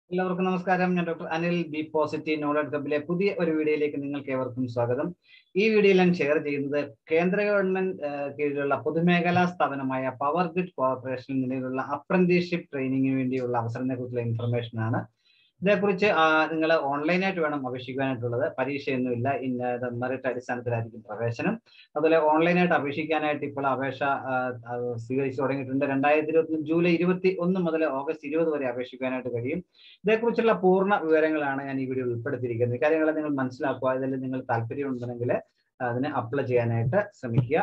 എല്ലാവർക്കും നമസ്കാരം ഞാൻ doctor Anil B positive knowledge ഹബിലെ പുതിയ ഒരു വീഡിയോയിലേക്ക് നിങ്ങൾക്ക് ഏവർക്കും സ്വാഗതം ഈ വീഡിയോയിൽ ഞാൻ ഷെയർ ചെയ്യുന്നത് കേന്ദ്ര ഗവൺമെന്റ് കീഴിലുള്ള പൊതുമേഖലാ സ്ഥാപനമായ പവർ ഗ്രിഡ് കോർപ്പറേഷനിൽ നിലവിലുള്ള അപ്രന്റീസ്ഷിപ്പ് ട്രെയിനിങ്ങിന് വേണ്ടിയുള്ള അവസരത്തെ കുറിച്ചുള്ള ഇൻഫർമേഷൻ ആണ് ഇതേക്കുറിച്ച് നിങ്ങൾ ഓൺലൈനായിട്ട് വേണം അപേക്ഷിക്കാനായിട്ടുള്ളത് പരീക്ഷയൊന്നുമില്ല ഇന്ന മെറിറ്റ് അടിസ്ഥാനത്തിലായിരിക്കും പ്രവേശനം അതുപോലെ ഓൺലൈനായിട്ട് അപേക്ഷിക്കാനായിട്ട് ഇപ്പോൾ അപേക്ഷ സ്വീകരിച്ചു തുടങ്ങിയിട്ടുണ്ട് രണ്ടായിരത്തി ഇരുപത്തി ജൂലൈ ഇരുപത്തി ഒന്ന് മുതൽ ഓഗസ്റ്റ് ഇരുപത് വരെ അപേക്ഷിക്കാനായിട്ട് കഴിയും ഇതേക്കുറിച്ചുള്ള പൂർണ്ണ വിവരങ്ങളാണ് ഞാൻ ഈ വീഡിയോ ഉൾപ്പെടുത്തിയിരിക്കുന്നത് കാര്യങ്ങൾ നിങ്ങൾ മനസ്സിലാക്കുക ഇതിൽ നിങ്ങൾ താല്പര്യമുണ്ടെങ്കിൽ അതിന് അപ്ലൈ ചെയ്യാനായിട്ട് ശ്രമിക്കുക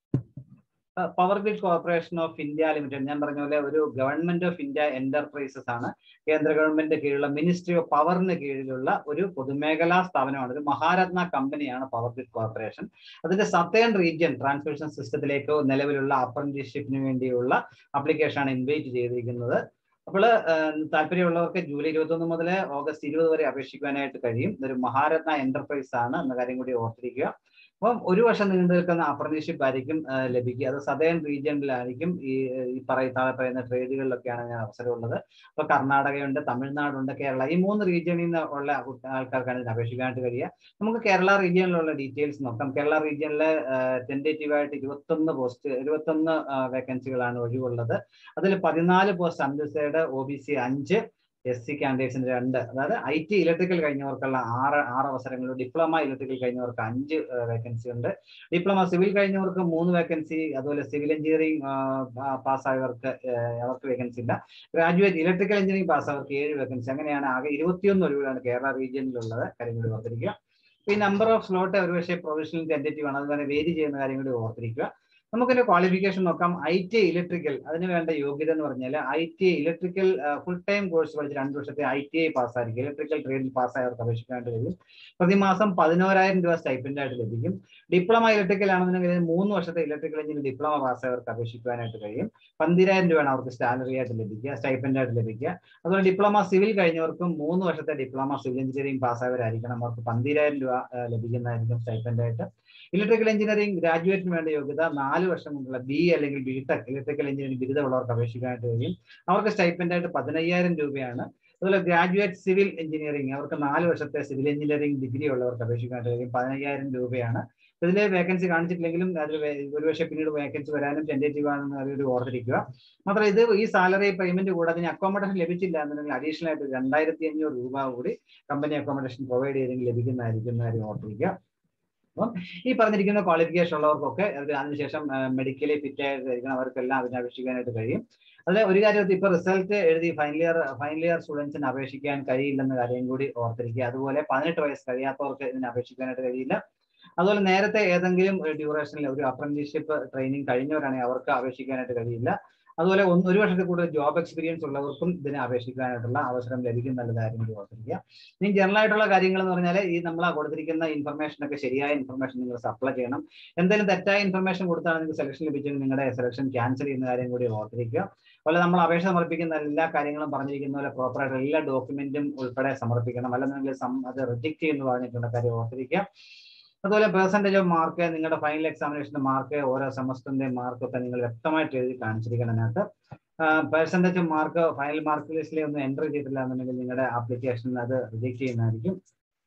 power grid corporation of India limited ഞാൻ പറഞ്ഞ പോലെ ഒരു ഗവൺമെന്റ് ഓഫ് ഇന്ത്യ എന്റർപ്രൈസസ് ആണ് കേന്ദ്ര ഗവൺമെന്റ് കീഴിലുള്ള മിനിസ്ട്രി ഓഫ് പവറിന് കീഴിലുള്ള ഒരു പൊതുമേഖലാ സ്ഥാപനമാണ് ഒരു മഹാരത്ന കമ്പനിയാണ് പവർ ഗ്രിഡ് കോർപ്പറേഷൻ അതിന്റെ സത്തേൺ റീജിയൻ ട്രാൻസ്മിഷൻ സിസ്റ്റത്തിലേക്ക് നിലവിലുള്ള അപ്രന്റീസ്ഷിപ്പിന് വേണ്ടിയുള്ള ആപ്ലിക്കേഷനാണ് ഇൻവൈറ്റ് ചെയ്തിരിക്കുന്നത് അപ്പോൾ താല്പര്യമുള്ളവർക്ക് ജൂലൈ ഇരുപത്തൊന്ന് മുതൽ ഓഗസ്റ്റ് ഇരുപത് വരെ അപേക്ഷിക്കാനായിട്ട് കഴിയും ഇതൊരു മഹാരത്ന എന്റർപ്രൈസ് ആണ് എന്ന കാര്യം കൂടി ഓർത്തിരിക്കുക അപ്പം ഒരു വർഷം നീണ്ടു നിൽക്കുന്ന അപ്രന്റീഷിപ്പ് ആയിരിക്കും ലഭിക്കുക അത് സദേൺ റീജിയനിലായിരിക്കും ഈ ഈ പറയ താഴെ പറയുന്ന ട്രേഡുകളിലൊക്കെയാണ് ഞാൻ അവസരമുള്ളത് ഇപ്പൊ കർണാടകയുണ്ട് തമിഴ്നാടുണ്ട് കേരള ഈ മൂന്ന് റീജിയനിൽ നിന്ന് ഉള്ള ആൾക്കാർക്കാണ് ഇതിന് അപേക്ഷിക്കാനായിട്ട് കഴിയുക നമുക്ക് കേരള റീജിയനിലുള്ള ഡീറ്റെയിൽസ് നോക്കാം കേരള റീജിയനിലെ ടെൻഡേറ്റീവായിട്ട് ഇരുപത്തൊന്ന് പോസ്റ്റ് ഇരുപത്തൊന്ന് വേക്കൻസികളാണ് ഒഴിവുള്ളത് അതിൽ പതിനാല് പോസ്റ്റ് അൺഡിസൈഡ് ഒ ബി സി അഞ്ച് എസ് സി കാൻഡിഡേറ്റ്സിന് രണ്ട് അതായത് ഐ ടി ഇലക്ട്രിക്കൽ കഴിഞ്ഞവർക്കുള്ള ആറ് ആറ് അവസരങ്ങൾ ഡിപ്ലോമ ഇലക്ട്രിക്കൽ കഴിഞ്ഞവർക്ക് അഞ്ച് വേക്കൻസി ഉണ്ട് ഡിപ്ലോമ സിവിൽ കഴിഞ്ഞവർക്ക് മൂന്ന് വേക്കൻസി അതുപോലെ സിവിൽ എഞ്ചിനീയറിംഗ് പാസ്സായവർക്ക് അവർക്ക് വേക്കൻസി ഇല്ല ഗ്രാജുവേറ്റ് ഇലക്ട്രിക്കൽ എഞ്ചിനീയറിംഗ് പാസ്സായവർക്ക് ഏഴ് വേക്കൻസി അങ്ങനെയാണ് ആകെ ഇരുപത്തിയൊന്ന് ഒഴിവുകളാണ് കേരള റീജിയനിലുള്ളത് കാര്യം കൂടി ഓർത്തിരിക്കുക ഈ നമ്പർ ഓഫ് സ്ലോട്ട് ഒരു പക്ഷേ പ്രൊഫഷണൽ ടെൻറ്റേറ്റീവ് ആണ് അതുപോലെ വേരി ചെയ്യുന്ന കാര്യം കൂടി ഓർത്തിരിക്കുക നമുക്കൊരു ക്വാളിഫിക്കേഷൻ നോക്കാം ഐ ടി ഇലക്ട്രിക്കൽ അതിന് വേണ്ട യോഗ്യത എന്ന് പറഞ്ഞാൽ I T electrical full time course പഠിച്ച് രണ്ട് വർഷത്തെ ഐ ടി ഐ പാസ്സായിരിക്കും ഇലക്ട്രിക്കൽ ട്രേഡിൽ പാസ്സായവർക്ക് അപേക്ഷിക്കാനായിട്ട് കഴിയും പ്രതിമാസം പതിനോരായിരം രൂപ സ്റ്റൈപ്പൻഡ് ആയിട്ട് ലഭിക്കും ഡിപ്ലോമ ഇലക്ട്രിക്കൽ ആണെന്നുണ്ടെങ്കിൽ മൂന്ന് വർഷത്തെ ഇലക്ട്രിക്കൽ എഞ്ചിനീയർ ഡിപ്ലോമ പാസ്സായവർക്ക് അപേക്ഷിക്കാനായിട്ട് കഴിയും പന്തിരായിരം രൂപയാണ് അവർക്ക് സാലറി ആയിട്ട് ലഭിക്കുക സ്റ്റൈപ്പൻഡ് ആയിട്ട് ലഭിക്കുക അതുപോലെ ഡിപ്ലോമ സിവിൽ കഴിഞ്ഞവർക്കും മൂന്ന് വർഷത്തെ ഡിപ്ലോമ സിവിൽ എഞ്ചിനീയറിംഗ് പാസ്സായവരായിരിക്കണം അവർക്ക് പന്തിരായിരം രൂപ ലഭിക്കുന്നതായിരിക്കും സ്റ്റൈപ്പൻഡ് ആയിട്ട് ഇലക്ട്രിക്കൽ എഞ്ചിനീയറിംഗ് ഗ്രാജുവേറ്റിന് വേണ്ട യോഗ്യത നാല് വർഷം മുമ്പുള്ള ബി അല്ലെങ്കിൽ ബി ടെക് ഇലക്ട്രിക്കൽ എഞ്ചിനീയറിംഗ് ബിരുദമുള്ളവർക്ക് അപേക്ഷിക്കാനായിട്ട് കഴിയും അവർക്ക് സ്റ്റൈപ്പൻഡ് ആയിട്ട് പതിനയ്യായിരം രൂപയാണ് അതുപോലെ ഗ്രാജുവേറ്റ് സിവിൽ എഞ്ചിനീയറിംഗ് അവർക്ക് നാല് വർഷത്തെ സിവിൽ എഞ്ചിനീയറിംഗ് ഡിഗ്രി ഉള്ളവർക്ക് അപേക്ഷിക്കാനായിട്ട് കഴിയും പതിനയ്യായിരം രൂപയാണ് ഇതിൽ വേക്കൻസി കാണിച്ചിട്ടില്ലെങ്കിലും അതിൽ ഒരുപക്ഷെ പിന്നീട് വേക്കൻസി വരാനും ടെൻഡേറ്റീവ് ആണെന്ന് ഒരു ഓർത്തിരിക്കുക മാത്രം ഇത് ഈ സാലറി പേയ്മെന്റ് കൂടാതെ ഇനി അക്കോമഡേഷൻ ലഭിച്ചില്ല എന്നുണ്ടെങ്കിൽ അഡീഷണൽ ആയിട്ട് രണ്ടായിരത്തി അഞ്ഞൂറ് രൂപ കൂടി കമ്പനി അക്കോമഡേഷൻ പ്രൊവൈഡ് ചെയ്തെങ്കിൽ ലഭിക്കുന്നതായിരിക്കും കാര്യം ഓർത്തിരിക്കുക അപ്പം ഈ പറഞ്ഞിരിക്കുന്ന ക്വാളിഫിക്കേഷൻ ഉള്ളവർക്കൊക്കെ അതിനുശേഷം മെഡിക്കലി ഫിറ്റ് ആയിട്ടായിരിക്കണം അവർക്കെല്ലാം അതിനെ അപേക്ഷിക്കാനായിട്ട് കഴിയും അതിൽ ഒരു കാര്യം ഇപ്പൊ റിസൾട്ട് എഴുതി ഫൈനൽ ഇയർ ഫൈനൽ ഇയർ സ്റ്റുഡൻസിന് അപേക്ഷിക്കാൻ കഴിയില്ലെന്ന കാര്യം കൂടി ഓർത്തിരിക്കുക അതുപോലെ പതിനെട്ട് വയസ്സ് കഴിയാത്തവർക്ക് ഇതിന് അപേക്ഷിക്കാനായിട്ട് കഴിയില്ല അതുപോലെ നേരത്തെ ഏതെങ്കിലും ഡ്യൂറേഷനിൽ ഒരു അപ്രന്റീസ്ഷിപ്പ് ട്രെയിനിങ് കഴിഞ്ഞവരാണെങ്കിൽ അവർക്ക് അപേക്ഷിക്കാനായിട്ട് കഴിയില്ല അതുപോലെ ഒന്ന് ഒരു വർഷത്തിൽ കൂടുതൽ ജോബ് എക്സ്പീരിയൻസ് ഉള്ളവർക്കും ഇതിനെ അപേക്ഷിക്കാനായിട്ടുള്ള അവസരം ലഭിക്കും നല്ല കാര്യം കൂടി ഓർത്തിരിക്കുക ഇനി ജനറൽ ആയിട്ടുള്ള കാര്യങ്ങൾ എന്ന് പറഞ്ഞാൽ ഈ നമ്മൾ കൊടുത്തിരിക്കുന്ന ഇൻഫർമേഷൻ ഒക്കെ ശരിയായ ഇൻഫർമേഷൻ നിങ്ങൾ സപ്ലൈ ചെയ്യണം എന്തെങ്കിലും തെറ്റായ ഇൻഫർമേഷൻ കൊടുത്താണ് നിങ്ങൾക്ക് സെലക്ഷൻ ലഭിച്ചെങ്കിൽ നിങ്ങളുടെ സെലക്ഷൻ ക്യാൻസൽ ചെയ്യുന്ന കാര്യം കൂടി ഓർത്തിരിക്കുക അതുപോലെ നമ്മൾ അപേക്ഷ സമർപ്പിക്കുന്ന എല്ലാ കാര്യങ്ങളും പറഞ്ഞിരിക്കുന്ന പോലെ പ്രോപ്പറായിട്ട് എല്ലാ ഡോക്യുമെന്റും ഉൾപ്പെടെ സമർപ്പിക്കണം അല്ലെന്നുണ്ടെങ്കിൽ അത് റിജക്ട് ചെയ്യുന്നു പറഞ്ഞിട്ടുള്ള കാര്യം ഓർത്തിരിക്കുക അതുപോലെ പെർസെൻറ്റേജ് ഓഫ് മാർക്ക് നിങ്ങളുടെ ഫൈനൽ എക്സാമിനേഷന്റെ മാർക്ക് ഓരോ സെമസ്റ്ററിന്റെ മാർക്കൊക്കെ നിങ്ങൾ വ്യക്തമായിട്ട് എഴുതി കാണിച്ചിരിക്കണം അതിനകത്ത് percentage of mark final mark ലിസ്റ്റിൽ ഒന്നും എൻ്റർ ചെയ്തിട്ടില്ല എന്നുണ്ടെങ്കിൽ നിങ്ങളുടെ ആപ്ലിക്കേഷൻ അത് റിജക്ട് ചെയ്യുന്നതായിരിക്കും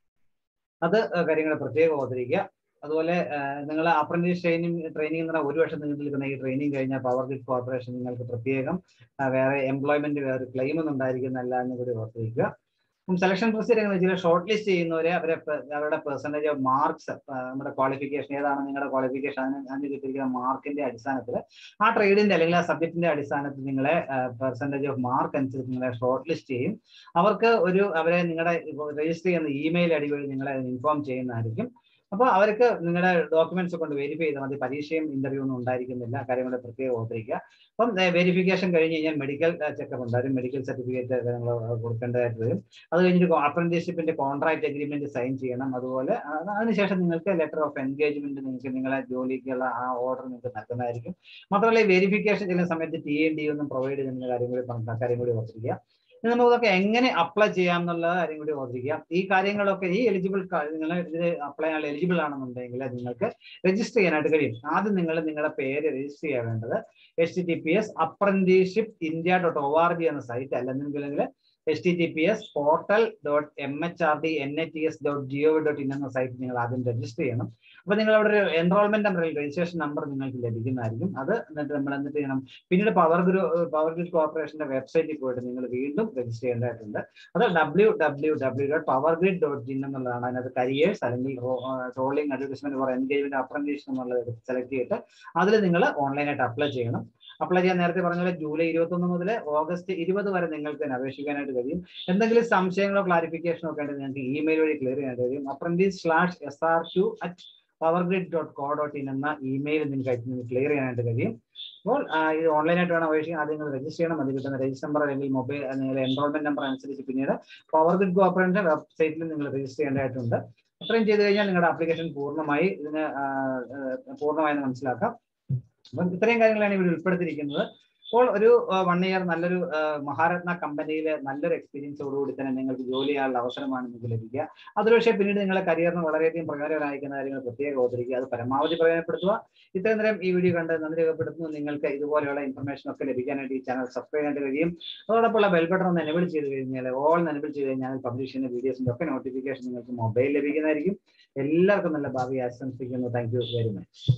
അത് കാര്യങ്ങൾ പ്രത്യേകം ഓർത്തിരിക്കുക അതുപോലെ നിങ്ങൾ അപ്രന്റീസ് ട്രെയിനിങ് ട്രെയിനിങ് എന്ന് പറഞ്ഞാൽ ഒരു വർഷം നീണ്ടു നിൽക്കുന്ന ഈ ട്രെയിനിങ് കഴിഞ്ഞാൽ പവർ ഗ്രിഡ് കോർപ്പറേഷൻ നിങ്ങൾക്ക് പ്രത്യേകം വേറെ എംപ്ലോയ്മെന്റ് വേറെ ക്ലെയിം ഒന്നും ഉണ്ടായിരിക്കുന്നില്ല എന്ന് കൂടി ഓർത്തിരിക്കുക സെലക്ഷൻ പ്രൊസീജിയർ എന്ന് വെച്ചാൽ ഷോർട്ട് ലിസ്റ്റ് ചെയ്യുന്നവരെ അവരെ അവരുടെ പെർസെൻറ്റേജ് ഓഫ് മാർക്സ് നമ്മുടെ ക്വാളിഫിക്കേഷൻ ഏതാണ് നിങ്ങളുടെ ക്വാളിഫിക്കേഷൻ അതിന് അതിന് കിട്ടിയിരിക്കുന്ന മാർക്കിന്റെ അടിസ്ഥാനത്തിൽ ആ ട്രേഡിന്റെ അല്ലെങ്കിൽ ആ സബ്ജക്റ്റിന്റെ അടിസ്ഥാനത്തിൽ നിങ്ങളെ പെർസെൻറ്റേജ് ഓഫ് മാർക്ക് അനുസരിച്ച് നിങ്ങളെ ഷോർട്ട് ലിസ്റ്റ് ചെയ്യും അവർക്ക് ഒരു അവരെ നിങ്ങളുടെ രജിസ്റ്റർ ചെയ്യുന്ന ഇമെയിൽ അടി വഴി നിങ്ങളെ ഇൻഫോം ചെയ്യുന്നതായിരിക്കും അപ്പോൾ അവർക്ക് നിങ്ങളുടെ ഡോക്യുമെന്റ്സ് കൊണ്ട് വെരിഫൈ ചെയ്താൽ മതി പരീക്ഷയും ഇന്റർവ്യൂ ഒന്നും ഉണ്ടായിരിക്കുന്നില്ല കാര്യങ്ങൾ പ്രത്യേകം ഓർത്തിരിക്കുക അപ്പം വെരിഫിക്കേഷൻ കഴിഞ്ഞ് കഴിഞ്ഞാൽ മെഡിക്കൽ ചെക്കപ്പ് ഉണ്ടാകും മെഡിക്കൽ സർട്ടിഫിക്കറ്റ് നിങ്ങൾ കൊടുക്കേണ്ടതായിട്ട് വരും അത് കഴിഞ്ഞിട്ട് അപ്രന്റീസ്ഷിപ്പിന്റെ കോൺട്രാക്ട് അഗ്രിമെന്റ് സൈൻ ചെയ്യണം അതുപോലെ അതിനുശേഷം നിങ്ങൾക്ക് ലെറ്റർ ഓഫ് എൻഗേജ്മെന്റ് നിങ്ങൾക്ക് നിങ്ങളെ ജോലിക്കുള്ള ആ ഓർഡർ നിങ്ങൾക്ക് നൽകുന്നതായിരിക്കും മാത്രമല്ല ഈ വെരിഫിക്കേഷൻ ചെയ്യുന്ന സമയത്ത് ടി എൻ ഡി ഒന്നും പ്രൊവൈഡ് ചെയ്യുന്ന കാര്യം കൂടി കാര്യം കൂടി ഓർത്തിരിക്കുക ഇനി നമുക്കൊക്കെ എങ്ങനെ അപ്ലൈ ചെയ്യാം എന്നുള്ള കാര്യം കൂടി ഓർമ്മിക്കാം ഈ കാര്യങ്ങളൊക്കെ ഈ എലിജിബിൾ നിങ്ങൾ ഇതിന് അപ്ലൈ ചെയ്യാൻ എലിജിബിൾ ആണെന്നുണ്ടെങ്കിൽ നിങ്ങൾക്ക് രജിസ്റ്റർ ചെയ്യാനായിട്ട് കഴിയും ആദ്യം നിങ്ങൾ നിങ്ങളുടെ പേര് രജിസ്റ്റർ ചെയ്യാൻ വേണ്ടത് H T T P S apprenticeship India dot O R G എന്ന സൈറ്റ് അല്ലെങ്കിൽ H T T P S portal dot M H R D N A T S dot G O V dot in എന്ന site നിങ്ങൾ ആദ്യം register ചെയ്യണം അപ്പൊ നിങ്ങൾ അവിടെ ഒരു എൻറോൾമെന്റ് നമ്പർ രജിസ്ട്രേഷൻ നമ്പർ നിങ്ങൾക്ക് ലഭിക്കുന്നതായിരിക്കും അത് എന്നിട്ട് നമ്മൾ എന്നിട്ട് ചെയ്യണം പിന്നീട് പവർ ഗ്രൂ പവർ ഗ്രിഡ് കോർപ്പറേഷന്റെ വെബ്സൈറ്റിൽ പോയിട്ട് നിങ്ങൾ വീണ്ടും രജിസ്റ്റർ ചെയ്യേണ്ടതായിട്ടുണ്ട് അത് W W W dot power grid dot in എന്നുള്ളതാണ് അതിനകത്ത് കരിയേഴ്സ് അല്ലെങ്കിൽ rolling advertisement for engagement apprentice എന്നുള്ളത് സെലക്ട് ചെയ്തിട്ട് അതിൽ നിങ്ങൾ ഓൺലൈനായിട്ട് അപ്ലൈ ചെയ്യണം അപ്ലൈ ചെയ്യാൻ നേരത്തെ പറഞ്ഞ പോലെ ജൂലൈ ഇരുപത്തി ഒന്ന് മുതൽ ഓഗസ്റ്റ് ഇരുപത് വരെ നിങ്ങൾക്ക് തന്നെ അപേക്ഷിക്കാനായിട്ട് കഴിയും എന്തെങ്കിലും സംശയങ്ങളോ ക്ലാരിഫിക്കേഷനോ ഒക്കെ ഉണ്ടെങ്കിൽ നിങ്ങൾക്ക് ഇമെയിൽ വഴി ക്ലിയർ ചെയ്യാനായിട്ട് കഴിയും apprentice slash S R Q at power grid dot co dot in എന്ന ഇമെയിൽ നിങ്ങൾക്ക് അയച്ച് നിങ്ങൾക്ക് ക്ലിയർ ചെയ്യാനായിട്ട് കഴിയും അപ്പോൾ ഇത് ഓൺലൈനായിട്ട് വേണം അപേക്ഷിക്കാൻ ആദ്യം നിങ്ങൾ രജിസ്റ്റർ ചെയ്യണം അത് കിട്ടുന്ന രജിസ്റ്റർ നമ്പർ അല്ലെങ്കിൽ മൊബൈൽ നിങ്ങളുടെ എൻറോൾമെന്റ് നമ്പർ അനുസരിച്ച് പിന്നീട് പവർ ഗ്രിഡ് കോർപ്പറേഷന്റെ വെബ്സൈറ്റിൽ നിങ്ങൾ രജിസ്റ്റർ ചെയ്യേണ്ടതായിട്ടുണ്ട് അത്രയും ചെയ്ത് കഴിഞ്ഞാൽ നിങ്ങളുടെ ആപ്ലിക്കേഷൻ പൂർണ്ണമായി ഇതിന് പൂർണ്ണമായി മനസ്സിലാക്കാം അപ്പം ഇത്രയും കാര്യങ്ങളാണ് ഇവിടെ ഉൾപ്പെടുത്തിയിരിക്കുന്നത് അപ്പോൾ ഒരു വൺ ഇയർ നല്ലൊരു മഹാരത്ന കമ്പനിയിലെ നല്ലൊരു എക്സ്പീരിയൻസോടുകൂടി തന്നെ നിങ്ങൾക്ക് ജോലി ചെയ്യാനുള്ള അവസരമാണ് നിങ്ങൾക്ക് ലഭിക്കുക അതൊരു പക്ഷേ പിന്നീട് നിങ്ങളുടെ കരിയറിന് വളരെയധികം പ്രയോജനമായിരിക്കുന്ന കാര്യങ്ങൾ പ്രത്യേകം അവതരിക്കുക അത് പരമാവധി പ്രയോജനപ്പെടുത്തുക ഇത്രയും നേരം ഈ വീഡിയോ കണ്ട് നന്ദി രേഖപ്പെടുത്തുന്നു നിങ്ങൾക്ക് ഇതുപോലെയുള്ള ഇൻഫർമേഷൻ ഒക്കെ ലഭിക്കാനായിട്ട് ഈ ചാനൽ സബ്സ്ക്രൈബ് ചെയ്യാൻ കഴിയും അതോടൊപ്പമുള്ള ബെൽ ബട്ടൺ ഒന്ന് എനബിൾ ചെയ്ത് കഴിഞ്ഞാൽ ഓൾ എനബിൾ ചെയ്ത് കഴിഞ്ഞാൽ പബ്ലിഷ് ചെയ്യുന്ന വീഡിയോസിന്റെ ഒക്കെ നോട്ടിഫിക്കേഷൻ നിങ്ങൾക്ക് മൊബൈൽ ലഭിക്കുന്നതായിരിക്കും എല്ലാവർക്കും നല്ല ഭാവി ആശംസിക്കുന്നു താങ്ക് യു വെരി മച്ച്